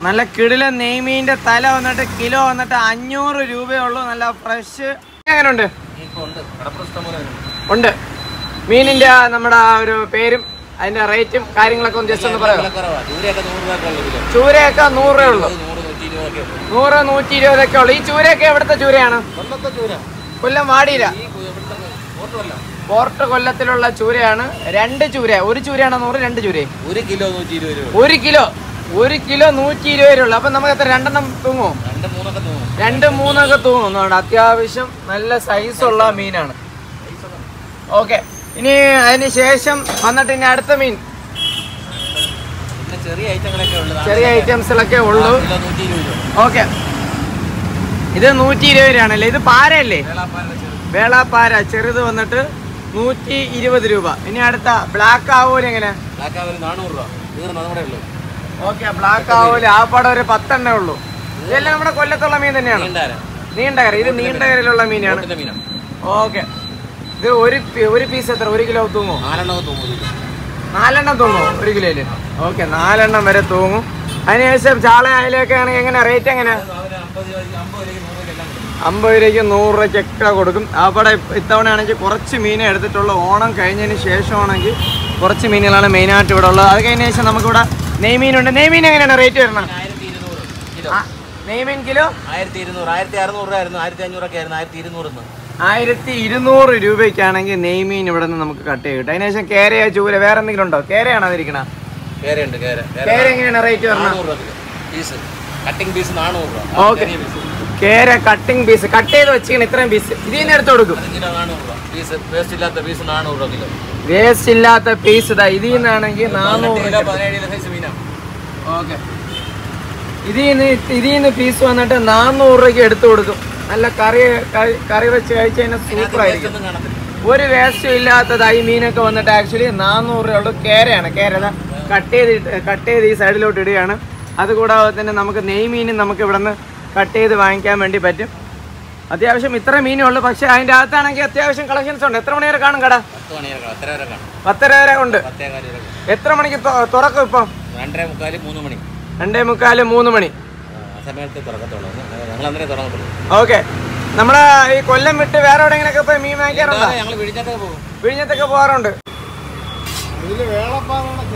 നല്ല കിടില നെയ്മീന്റെ തല വന്നിട്ട് കിലോ വന്നിട്ട് അഞ്ഞൂറ് രൂപയേ ഉള്ളൂ നല്ല ഫ്രഷ് എങ്ങനെയുണ്ട് ഉണ്ട് മീനിന്റെ ആ നമ്മുടെ ആ ഒരു പേരും അതിന്റെ റേറ്റും കാര്യങ്ങളൊക്കെ ഒന്ന് ജസ്റ്റ് ഒന്ന് പറയാം ചൂരയൊക്കെ നൂറ് രൂപയേ ഉള്ളൂ നൂറ് നൂറ്റി ഇരുപതൊക്കെ ഉള്ളു ഈ ചൂരയൊക്കെ എവിടുത്തെ ചൂരയാണ് കൊല്ലം വാടിയില്ല പോർട്ട് കൊല്ലത്തിലുള്ള ചൂരയാണ് രണ്ട് ചൂര ഒരു ചൂരയാണോ നൂറ് രണ്ട് ചൂര ഒരു കിലോ നൂറ്റി ഇരുപത് രൂപ ഒരു കിലോ ഒരു കിലോ നൂറ്റി ഇരുപത് രൂപ ഉള്ളു അപ്പൊ നമുക്ക് എത്ര രണ്ടെണ്ണം തൂങ്ങുമോ രണ്ട് മൂന്നൊക്കെ തോന്നും രണ്ട് മൂന്നൊക്കെ തൂങ്ങുന്നുണ്ട് അത്യാവശ്യം നല്ല സൈസുള്ള മീനാണ് ഓക്കെ ഇനി അതിന് ശേഷം വന്നിട്ട് ഇനി അടുത്ത മീൻ പിന്നെ ചെറിയ ഐറ്റങ്ങളൊക്കെ ഉള്ളത് ചെറിയ ഐറ്റംസിലൊക്കെ ഉള്ളൂ കിലോ നൂറ്റി ഇരുപത് രൂപ ഓക്കെ ഇത് നൂറ്റി ഇരുപത് രൂപയാണല്ലേ ഇത് പാരയല്ലേ വേളാപ്പാലിന്റെ ചെറുത് വേളാപ്പാര ചെറുത് വന്നിട്ട് നൂറ്റി ഇരുപത് രൂപ ഇനി അടുത്ത ബ്ലാക്ക് ആവൂല് എങ്ങനെ ബ്ലാക്കാവല് നാനൂറ് രൂപ തീർന്നു നമ്മുടെ ഉള്ളൂ ഓക്കെ ബ്ലാക്ക് ആവൂല് ആ പടം ഒരു പത്തെണ്ണേ ഉള്ളൂ ഇതെല്ലാം നമ്മുടെ കൊല്ലത്തുള്ള മീൻ തന്നെയാണ് നീണ്ടാര നീണ്ടകര ഇത് നീണ്ടകരയിലുള്ള മീനാണ് ബോട്ടിന്റെ മീനാണ് ഓക്കെ ഇത് ഒരു പി- ഒരു പീസ് എത്ര ഒരു കിലോ തൂങ്ങും നാലെണ്ണമൊക്കെ തോന്നുന്നു നാലെണ്ണം തൂങ്ങും ഒരു കിലോയില് ഓക്കെ നാലെണ്ണം വരെ തൂങ്ങും അതിനുശേഷം ചാള അയലൊക്കെ ആണെങ്കിൽ എങ്ങനെ റേറ്റ് എങ്ങനെ അവര് അമ്പത് രൂപ അമ്പത് രൂപയ്ക്ക് നൂറ് രൂപയ്ക്ക് എല്ലാം കൊടുക്കും. അമ്പത് രൂപയ്ക്ക് നൂറ് രൂപയ്ക്കൊക്കെ കൊടുക്കും അവിടെ ഇത്തവണ ആണെങ്കിൽ കുറച്ച് മീനെ എടുത്തിട്ടുള്ള ഓണം കഴിഞ്ഞതിന് ശേഷമാണെങ്കിൽ കുറച്ച് മീനുകളാണ് മെയിനായിട്ട് ഇവിടെ ഉള്ളത് അത് കഴിഞ്ഞ ശേഷം നമുക്കിവിടെ നെയ്മീനുണ്ട് നെയ്മീൻ എങ്ങനെയാണ് റേറ്റ് വരുന്നത് ആയിരത്തി ഇരുന്നൂറ് കിലോ ആ, നെയ്മീൻ കിലോ ആയിരത്തി ഇരുന്നൂറ് ആയിരത്തി അറുന്നൂറ് ആയിരുന്നു ആയിരത്തി അഞ്ഞൂറൊക്കെ ആയിരുന്നു ആയിരത്തി ഇരുന്നൂറ് ആയിരത്തി ഇരുന്നൂറ് രൂപയ്ക്കാണെങ്കിൽ നെയ്മീൻ ഇവിടെ നിന്ന് നമുക്ക് കട്ട് ചെയ്യും കിട്ടും അതിനുശേഷം കേരയോ ചൂര വേറെ എന്തെങ്കിലും ഉണ്ടോ കേരയാണോ അതിരിക്കണ കേരയുണ്ട് കേര കേര എങ്ങനെയാണ് റേറ്റ് വരുന്നത് നാനൂറ് രൂപ കിലോ പീസ് കട്ടിംഗ് പീസ് നാനൂറ് രൂപ ഓക്കെ ചെറിയ പീസ് കേര കട്ടിംഗ് പീസ് കട്ട് ചെയ്ത് വെച്ചിരിക്കണം ഇത്രയും പീസ് ഇതിന് എടുത്ത് കൊടുക്കും അത് കിലോ നാനൂറ് രൂപ പീസ് വേസ്റ്റ് ഇല്ലാത്ത പീസ് നാനൂറ് രൂപ കിലോ വേസ്റ്റ് ഇല്ലാത്ത പീസ് ഇതാ ഇതിൽ നിന്നാണെങ്കിൽ നാനൂറ് കിലോ പതിനേഴ് കിലോ സൈസ് മീനാണ് ഓക്കെ ഇതിൽ നിന്ന് ഇതിൽ നിന്ന് പീസ് വന്നിട്ട് നാനൂറ് രൂപയ്ക്ക് എടുത്തു കൊടുക്കും നല്ല കറി കറി- കറി വെച്ച് കഴിച്ച് കഴിഞ്ഞാൽ സൂപ്പർ ആയിരിക്കും ഒന്നും കാണത്തില്ല ഒരു വേസ്റ്റും ഇല്ലാത്തതായി മീനൊക്കെ വന്നിട്ട് ആക്ച്വലി നാനൂറ് രൂപയുള്ള കേരയാണ് കേര കട്ട് ചെയ്ത് കട്ട് ചെയ്ത് ഈ സൈഡിലോട്ട് ഇടുകയാണ് അതുകൂടാതെ തന്നെ നമുക്ക് നെയ് മീനും നമുക്ക് ഇവിടെ നിന്ന് കട്ട് ചെയ്ത് വാങ്ങിക്കാൻ വേണ്ടി പറ്റും അത്യാവശ്യം ഇത്ര മീനേ ഉള്ളൂ പക്ഷേ അതിൻ്റെ അകത്താണെങ്കിൽ അത്യാവശ്യം കളക്ഷൻസ് ഉണ്ട് എത്ര മണി വരെ കാണും കട പത്ത് മണി വരെ കാണും എത്ര വരെ കാണും പത്തര വരെ ഉണ്ട് പത്തേകാല് വരെ കാണും എത്ര മണിക്ക് തൊ- തുറക്കും ഇപ്പം രണ്ടര മുക്കാല് മൂന്ന് മണി രണ്ടേ മുക്കാല് മൂന്ന് മണി ആ സമയത്ത് തുറക്കത്തുള്ളൂ ഞങ്ങൾ അന്നേരം തുറക്കത്തുള്ളൂ ഓക്കെ നമ്മളെ ഈ കൊല്ലം വിട്ട് വേറെ എവിടെയെങ്കിലൊക്കെ പോയി മീൻ വാങ്ങിക്കാറുണ്ടോ ഞങ്ങൾ വിഴിഞ്ഞൊക്കെ പോകും വിഴിഞ്ഞത്തൊക്കെ പോകാറുണ്ട് ഇതില് വേളപ്പാറാണ്